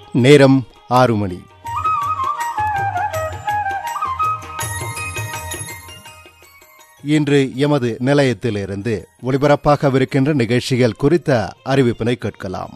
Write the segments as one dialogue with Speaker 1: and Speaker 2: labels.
Speaker 1: நேரம் ஆறு மணி இன்று எமது நிலையத்திலிருந்து ஒளிபரப்பாகவிருக்கின்ற நிகழ்ச்சிகள் குறித்த அறிவிப்பினை கேட்கலாம்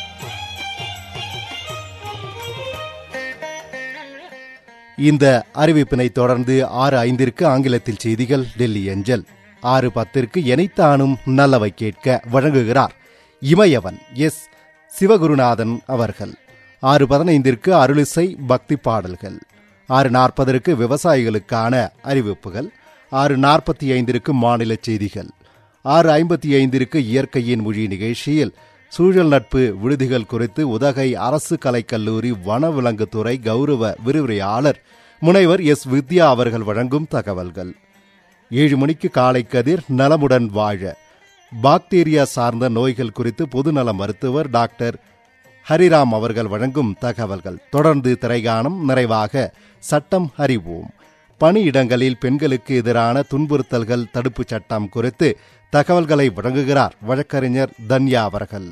Speaker 1: இந்த அறிவிப்பினை தொடர்ந்து ஆறு ஐந்திற்கு ஆங்கிலத்தில் செய்திகள் டெல்லி அஞ்சல் ஆறு பத்திற்கு எனைத்தானும் நல்லவை கேட்க வழங்குகிறார் இமயவன் எஸ் சிவகுருநாதன் அவர்கள் ஆறு பதினைந்திற்கு அருளிசை பக்தி பாடல்கள் ஆறு நாற்பதற்கு விவசாயிகளுக்கான அறிவிப்புகள் ஆறு நாற்பத்தி ஐந்திற்கு மாநில செய்திகள் ஆறு ஐம்பத்தி ஐந்திற்கு இயற்கையின் மொழி நிகழ்ச்சியில் சூழல் நட்பு விடுதிகள் குறித்து உதகை அரசு கலைக்கல்லூரி வனவிலங்குத்துறை கௌரவ விரிவுரையாளர் முனைவர் எஸ் வித்யா அவர்கள் வழங்கும் தகவல்கள் ஏழு மணிக்கு காலை கதிர் நலமுடன் வாழ பாக்டீரியா சார்ந்த நோய்கள் குறித்து பொதுநல மருத்துவர் டாக்டர் ஹரிராம் அவர்கள் வழங்கும் தகவல்கள் தொடர்ந்து திரைகாணம் நிறைவாக சட்டம் அறிவோம் பணியிடங்களில் பெண்களுக்கு எதிரான துன்புறுத்தல்கள் தடுப்புச் சட்டம் குறித்து தகவல்களை வழங்குகிறார் வழக்கறிஞர் தன்யா அவர்கள்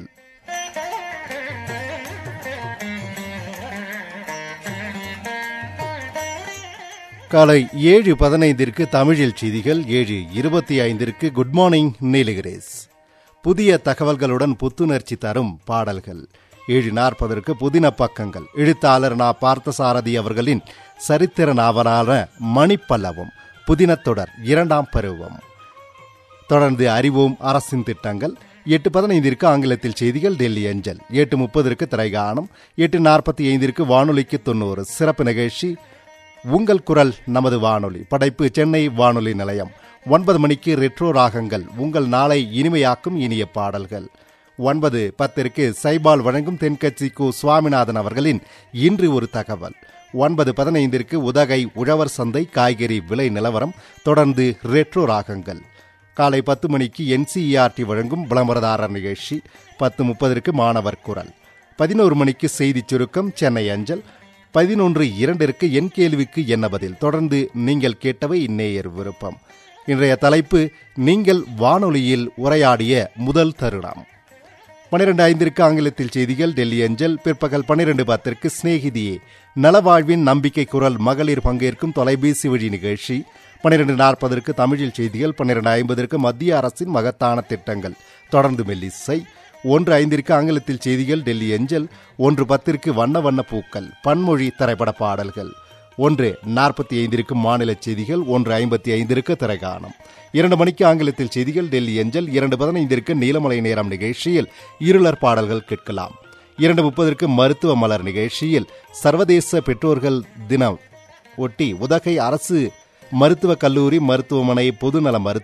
Speaker 1: காலை ஏழு பதினைந்திற்கு தமிழில் செய்திகள் ஏழு இருபத்தி ஐந்திற்கு குட் மார்னிங் நீலகிரேஸ் புதிய தகவல்களுடன் புத்துணர்ச்சி தரும் பாடல்கள் ஏழு நாற்பதற்கு புதின பக்கங்கள் எழுத்தாளர் நா பார்த்தசாரதி அவர்களின் சரித்திர நாவலான மணிப்பல்லவம் புதினத்தொடர் இரண்டாம் பருவம் தொடர்ந்து அறிவோம் அரசின் திட்டங்கள் எட்டு பதினைந்திற்கு ஆங்கிலத்தில் செய்திகள் டெல்லி அஞ்சல் எட்டு முப்பதற்கு திரைகானம் எட்டு நாற்பத்தி ஐந்திற்கு வானொலிக்கு தொண்ணூறு சிறப்பு நிகழ்ச்சி உங்கள் குரல் நமது வானொலி படைப்பு சென்னை வானொலி நிலையம் ஒன்பது மணிக்கு ரெட்ரோ ராகங்கள் உங்கள் நாளை இனிமையாக்கும் இனிய பாடல்கள் ஒன்பது பத்திற்கு சைபால் வழங்கும் தென்கட்சி கு சுவாமிநாதன் அவர்களின் இன்று ஒரு தகவல் ஒன்பது பதினைந்திற்கு உதகை உழவர் சந்தை காய்கறி விலை நிலவரம் தொடர்ந்து ரெட்ரோ ராகங்கள் காலை பத்து மணிக்கு என்சிஇஆர்டி வழங்கும் விளம்பரதாரர் நிகழ்ச்சி பத்து முப்பதற்கு மாணவர் குரல் பதினோரு மணிக்கு செய்திச் சுருக்கம் சென்னை அஞ்சல் பதினொன்று இரண்டிற்கு என் கேள்விக்கு என்ன பதில் தொடர்ந்து நீங்கள் கேட்டவை இந்நேயர் விருப்பம் இன்றைய தலைப்பு நீங்கள் வானொலியில் உரையாடிய முதல் தருணம் பனிரெண்டு ஐந்திற்கு ஆங்கிலத்தில் செய்திகள் டெல்லி அஞ்சல் பிற்பகல் பனிரெண்டு பத்திற்கு சிநேகிதியே நலவாழ்வின் நம்பிக்கை குரல் மகளிர் பங்கேற்கும் தொலைபேசி வழி நிகழ்ச்சி பனிரெண்டு நாற்பதற்கு தமிழில் செய்திகள் பன்னிரண்டு ஐம்பதற்கு மத்திய அரசின் மகத்தான திட்டங்கள் தொடர்ந்து மெல்லிசை ஒன்று ஐந்திற்கு ஆங்கிலத்தில் செய்திகள் டெல்லி அஞ்சல் ஒன்று பத்திற்கு வண்ண வண்ண பூக்கள் பன்மொழி திரைப்பட பாடல்கள் ஒன்று நாற்பத்தி ஐந்திற்கு மாநில செய்திகள் ஒன்று ஐம்பத்தி ஐந்திற்கு திரைகானம் இரண்டு மணிக்கு ஆங்கிலத்தில் செய்திகள் டெல்லி அஞ்சல் இரண்டு பதினைந்திற்கு நீலமலை நேரம் நிகழ்ச்சியில் இருளர் பாடல்கள் கேட்கலாம் இரண்டு முப்பதற்கு மருத்துவ மலர் நிகழ்ச்சியில் சர்வதேச பெற்றோர்கள் தினம் ஒட்டி உதகை அரசு மருத்துவக் கல்லூரி மருத்துவமனை பொதுநல மருத்துவ